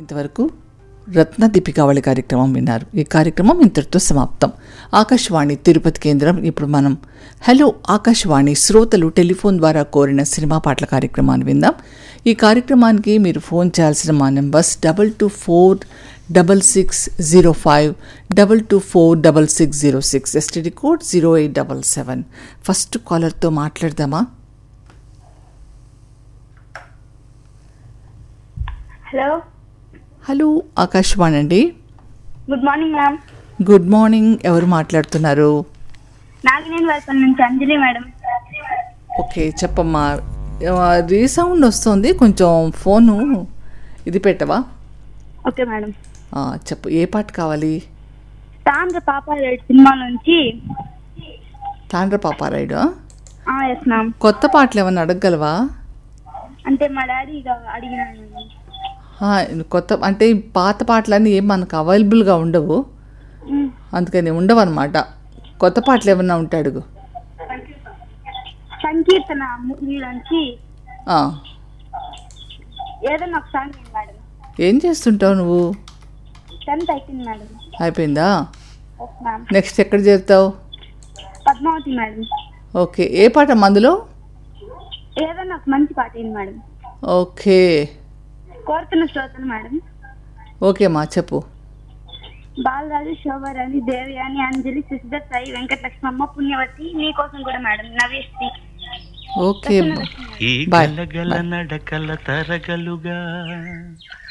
ఇంతవరకు రత్న దీపికావళి కార్యక్రమం విన్నారు ఈ కార్యక్రమం ఇంతటితో సమాప్తం ఆకాశవాణి తిరుపతి కేంద్రం ఇప్పుడు మనం హలో ఆకాశవాణి శ్రోతలు టెలిఫోన్ ద్వారా కోరిన సినిమా పాటల కార్యక్రమాన్ని విందాం ఈ కార్యక్రమానికి మీరు ఫోన్ చేయాల్సిన మా numbers double two four double six zero five double two four double six zero six STD code zero eight double seven first కాలర్తో మాట్లాడదామా హలో హలో ఆకాశవాణి అండి good morning ma'am good morning ఎవరు మాట్లాడుతున్నారు నాగినేని వర్పల్ నుంచి అంజలి మేడం ఓకే చెప్పమ్మా ఆ, resound వస్తుంది కొంచెం ఫోను ఇది పెట్టవా ఓకే మేడం ఆ, చెప్పు ఏ పాట కావాలి తాండ్ర పాపారెడ్డి సినిమా నుంచి తాండ్ర పాపారాయుడు ఎస్ మ్యామ్ కొత్త పాటలు ఏమన్నా అడగగలవా అంటే మా డాడీ ఇక అడిగినాను మేడం ఆ, కొత్త అంటే ఈ పాత పాటలన్నీ ఏం మనకు అవైలబుల్గా ఉండవు మ్, అందుకని ఉండవు అనమాట కొత్త పాటలు ఏమన్నా ఉంటే అడుగు సంకీర్తన మూవీ నుంచి ఆ, ఏదైనా ఒక సాంగ్ ఏంటి మేడం ఏం చేస్తుంటావు నువ్వు టెన్త్ అయిపోయింది మేడం అయిపోయిందా ఎస్ మ్యామ్ నెక్స్ట్ ఎక్కడ చేరుతావు పద్మావతి మేడం ఓకే ఏ పాట మందులో ఏదైనా ఒక మంచి పాట ఏంటి మేడం ఓకే కోరుతున్న శ్రోతలు మేడం ఓకే మా చెప్పు బాలరాజు శోభరాణి దేవయాని అంజలి శశిధర్ సాయి వెంకటలక్ష్మమ్మ పుణ్యవతి మీకోసం కూడా మేడం నవ్యశ్రీ ఓకే ఈ బాయ్ గలగల నడకల తరగలుగా